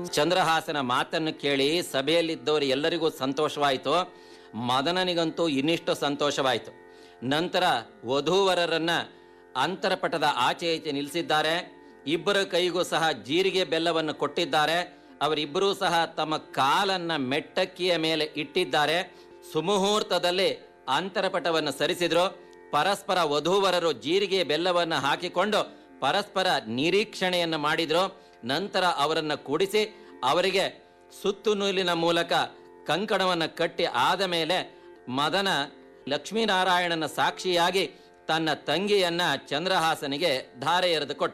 ಚಂದ್ರಹಾಸನ ಮಾತನ್ನು ಕೇಳಿ ಸಭೆಯಲ್ಲಿದ್ದವರು ಎಲ್ಲರಿಗೂ ಸಂತೋಷವಾಯಿತು ಮದನನಿಗಂತೂ ಇನ್ನಿಷ್ಟು ಸಂತೋಷವಾಯಿತು ನಂತರ ವಧೂವರರನ್ನ ಅಂತರಪಟದ ಆಚೆ ಈಚೆ ನಿಲ್ಲಿಸಿದ್ದಾರೆ ಇಬ್ಬರ ಕೈಗೂ ಸಹ ಜೀರಿಗೆ ಬೆಲ್ಲವನ್ನು ಕೊಟ್ಟಿದ್ದಾರೆ ಅವರಿಬ್ಬರೂ ಸಹ ತಮ್ಮ ಕಾಲನ್ನ ಮೆಟ್ಟಕ್ಕಿಯ ಮೇಲೆ ಇಟ್ಟಿದ್ದಾರೆ ಸುಮುಹೂರ್ತದಲ್ಲಿ ಅಂತರಪಟವನ್ನು ಸರಿಸಿದ್ರು ಪರಸ್ಪರ ವಧೂವರರು ಜೀರಿಗೆ ಬೆಲ್ಲವನ್ನು ಹಾಕಿಕೊಂಡು ಪರಸ್ಪರ ನಿರೀಕ್ಷಣೆಯನ್ನು ಮಾಡಿದ್ರು ನಂತರ ಅವರನ್ನು ಕೂಡಿಸಿ ಅವರಿಗೆ ಸುತ್ತು ನೂಲಿನ ಮೂಲಕ ಕಂಕಣವನ್ನು ಕಟ್ಟಿ ಆದ ಮೇಲೆ ಮದನ ಲಕ್ಷ್ಮೀನಾರಾಯಣನ ಸಾಕ್ಷಿಯಾಗಿ ತನ್ನ ತಂಗಿಯನ್ನ ಚಂದ್ರಹಾಸನಿಗೆ ಧಾರೆ ಎರೆದು ಕೊಟ್ಟ